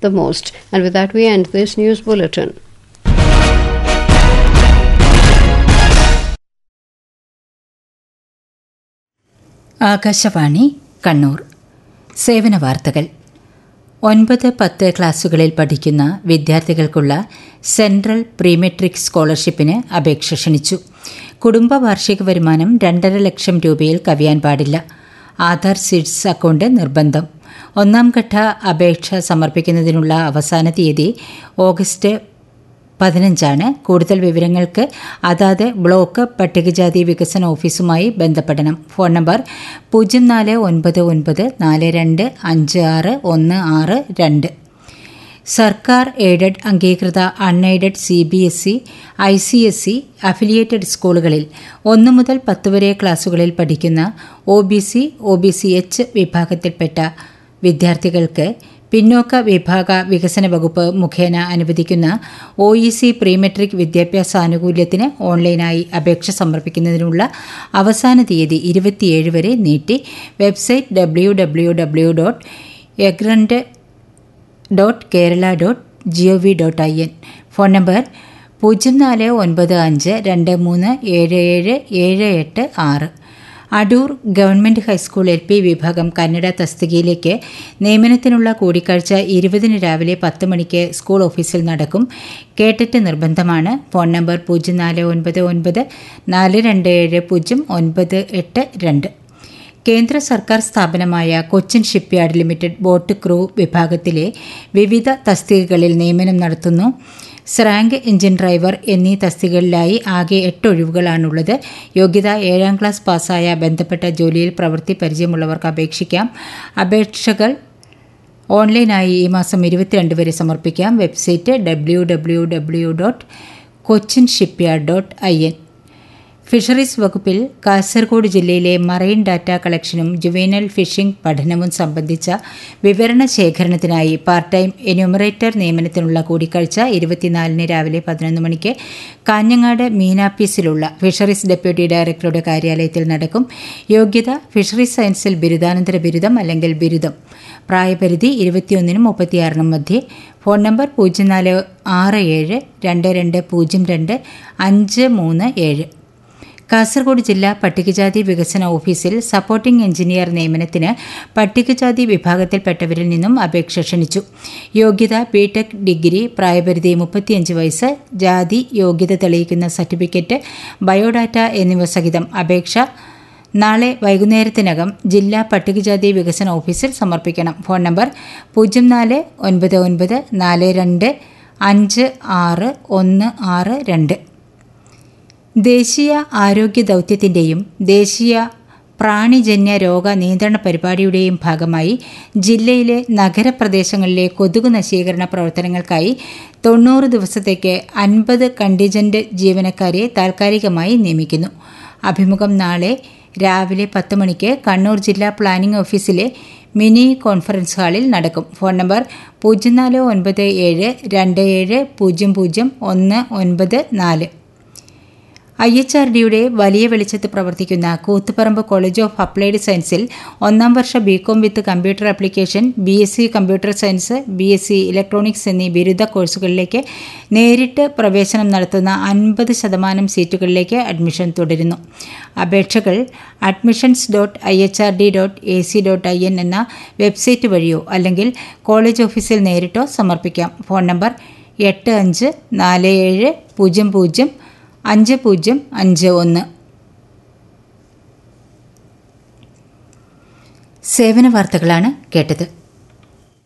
the most. And with that, we end this news bulletin. Akashvani Kannur സേവന വാർത്തകൾ ഒൻപത് പത്ത് ക്ലാസുകളിൽ പഠിക്കുന്ന വിദ്യാർത്ഥികൾക്കുള്ള സെൻട്രൽ പ്രീമെട്രിക് സ്കോളർഷിപ്പിന് അപേക്ഷ ക്ഷണിച്ചു കുടുംബ വാർഷിക വരുമാനം രണ്ടര ലക്ഷം രൂപയിൽ കവിയാൻ പാടില്ല ആധാർ സീഡ്സ് അക്കൗണ്ട് നിർബന്ധം ഒന്നാം ഘട്ട അപേക്ഷ സമർപ്പിക്കുന്നതിനുള്ള അവസാന തീയതി ഓഗസ്റ്റ് പതിനഞ്ചാണ് കൂടുതൽ വിവരങ്ങൾക്ക് അതാത് ബ്ലോക്ക് പട്ടികജാതി വികസന ഓഫീസുമായി ബന്ധപ്പെടണം ഫോൺ നമ്പർ പൂജ്യം നാല് ഒൻപത് ഒൻപത് നാല് രണ്ട് അഞ്ച് ആറ് ഒന്ന് ആറ് രണ്ട് സർക്കാർ എയ്ഡഡ് അംഗീകൃത unaided C B S E I C S E affiliated സ്കൂളുകളിൽ ഒന്ന് മുതൽ പത്ത് വരെ ക്ലാസുകളിൽ പഠിക്കുന്ന O B C O B C H വിഭാഗത്തിൽപ്പെട്ട വിദ്യാർത്ഥികൾക്ക് പിന്നോക്ക വിഭാഗ വികസന വകുപ്പ് മുഖേന അനുവദിക്കുന്ന ഒ ഇ സി പ്രീമെട്രിക് വിദ്യാഭ്യാസ ആനുകൂല്യത്തിന് ഓൺലൈനായി അപേക്ഷ സമർപ്പിക്കുന്നതിനുള്ള അവസാന തീയതി ഇരുപത്തിയേഴ് വരെ നീട്ടി website W W W dot egrantz dot Kerala dot G O V dot I N phone number പൂജ്യം നാല് ഒൻപത് അഞ്ച് രണ്ട് മൂന്ന് ഏഴ് ഏഴ് ഏഴ് എട്ട് ആറ് Adoor government high school L P വിഭാഗം കന്നഡ തസ്തികയിലേക്ക് നിയമനത്തിനുള്ള കൂടിക്കാഴ്ച ഇരുപതിന് രാവിലെ പത്ത് മണിക്ക് സ്കൂൾ ഓഫീസിൽ നടക്കും കേട്ടിട്ട് നിർബന്ധമാണ് ഫോൺ നമ്പർ പൂജ്യം നാല് ഒൻപത് ഒൻപത് നാല് രണ്ട് ഏഴ് പൂജ്യം ഒൻപത് എട്ട് രണ്ട് കേന്ദ്ര സർക്കാർ സ്ഥാപനമായ Cochin shipyard limited boat crew വിഭാഗത്തിലെ വിവിധ തസ്തികകളിൽ നിയമനം നടത്തുന്നു സ്രാങ്ക് എഞ്ചിൻ ഡ്രൈവർ എന്നീ തസ്തികകളിലായി ആകെ എട്ട് ഒഴിവുകളാണുള്ളത് യോഗ്യത ഏഴാം ക്ലാസ് പാസ്സായ ബന്ധപ്പെട്ട ജോലിയിൽ പ്രവൃത്തി പരിചയമുള്ളവർക്ക് അപേക്ഷിക്കാം അപേക്ഷകൾ ഓൺലൈനായി ഈ മാസം ഇരുപത്തിരണ്ട് വരെ സമർപ്പിക്കാം website W W W dot Cochin shipyard dot I N fisheries വകുപ്പിൽ കാസർഗോഡ് ജില്ലയിലെ മറൈൻ ഡാറ്റ കളക്ഷനും ജുവേനൽ ഫിഷിംഗ് പഠനവും സംബന്ധിച്ച വിവരണ ശേഖരണത്തിനായി പാർട്ട് ടൈം എന്യൂമറേറ്റർ നിയമനത്തിനുള്ള കൂടിക്കാഴ്ച ഇരുപത്തിനാലിന് രാവിലെ പതിനൊന്ന് മണിക്ക് കാഞ്ഞങ്ങാട് മീനാപ്പീസിലുള്ള ഫിഷറീസ് ഡെപ്യൂട്ടി ഡയറക്ടറുടെ കാര്യാലയത്തിൽ നടക്കും യോഗ്യത ഫിഷറീസ് സയൻസിൽ ബിരുദാനന്തര ബിരുദം അല്ലെങ്കിൽ ബിരുദം പ്രായപരിധി ഇരുപത്തിയൊന്നിനും മുപ്പത്തിയാറിനും മധ്യേ ഫോൺ നമ്പർ പൂജ്യം നാല് ആറ് ഏഴ് രണ്ട് രണ്ട് പൂജ്യം രണ്ട് അഞ്ച് മൂന്ന് ഏഴ് കാസർഗോഡ് ജില്ലാ പട്ടികജാതി വികസന ഓഫീസിൽ സപ്പോർട്ടിംഗ് എഞ്ചിനീയർ നിയമനത്തിന് പട്ടികജാതി വിഭാഗത്തിൽപ്പെട്ടവരിൽ നിന്നും അപേക്ഷ ക്ഷണിച്ചു യോഗ്യത ബിടെക് ഡിഗ്രി പ്രായപരിധി മുപ്പത്തിയഞ്ച് വയസ്സ് ജാതി യോഗ്യത തെളിയിക്കുന്ന സർട്ടിഫിക്കറ്റ് ബയോഡാറ്റ എന്നിവ സഹിതം അപേക്ഷ നാളെ വൈകുന്നേരത്തിനകം ജില്ലാ പട്ടികജാതി വികസന ഓഫീസിൽ സമർപ്പിക്കണം ഫോൺ നമ്പർ പൂജ്യം നാല് ഒൻപത് ഒൻപത് നാല് രണ്ട് അഞ്ച് ആറ് ഒന്ന് ആറ് രണ്ട് ദേശീയ ആരോഗ്യ ദൗത്യത്തിൻ്റെയും ദേശീയ പ്രാണിജന്യ രോഗ നിയന്ത്രണ പരിപാടിയുടെയും ഭാഗമായി ജില്ലയിലെ നഗരപ്രദേശങ്ങളിലെ കൊതുക് നശീകരണ പ്രവർത്തനങ്ങൾക്കായി തൊണ്ണൂറ് ദിവസത്തേക്ക് അൻപത് കണ്ടിജന്റ് ജീവനക്കാരെ താൽക്കാലികമായി നിയമിക്കുന്നു അഭിമുഖം നാളെ രാവിലെ പത്ത് മണിക്ക് കണ്ണൂർ ജില്ലാ പ്ലാനിംഗ് ഓഫീസിലെ മിനി കോൺഫറൻസ് ഹാളിൽ നടക്കും ഫോൺ നമ്പർ പൂജ്യം നാല് ഒൻപത് ഏഴ് രണ്ട് ഏഴ് പൂജ്യം പൂജ്യം ഒന്ന് ഒൻപത് നാല് ഐ എച്ച് ആർ ഡിയുടെ വലിയ വെളിച്ചത്ത് പ്രവർത്തിക്കുന്ന കൂത്തുപറമ്പ് കോളേജ് ഓഫ് അപ്ലൈഡ് സയൻസിൽ ഒന്നാം വർഷ BCom with computer application B S C computer science B S C electronics എന്നീ ബിരുദ കോഴ്സുകളിലേക്ക് നേരിട്ട് പ്രവേശനം നടത്തുന്ന അൻപത് ശതമാനം സീറ്റുകളിലേക്ക് അഡ്മിഷൻ തുടരുന്നു അപേക്ഷകൾ admissions dot I H R D dot A C dot I N എന്ന വെബ്സൈറ്റ് വഴിയോ അല്ലെങ്കിൽ കോളേജ് ഓഫീസിൽ നേരിട്ടോ സമർപ്പിക്കാം ഫോൺ നമ്പർ എട്ട് അഞ്ച് നാല് ഏഴ് പൂജ്യം പൂജ്യം അഞ്ച് പൂജ്യം അഞ്ച് ഒന്ന് സേവന വാർത്തകളാണ് കേട്ടത്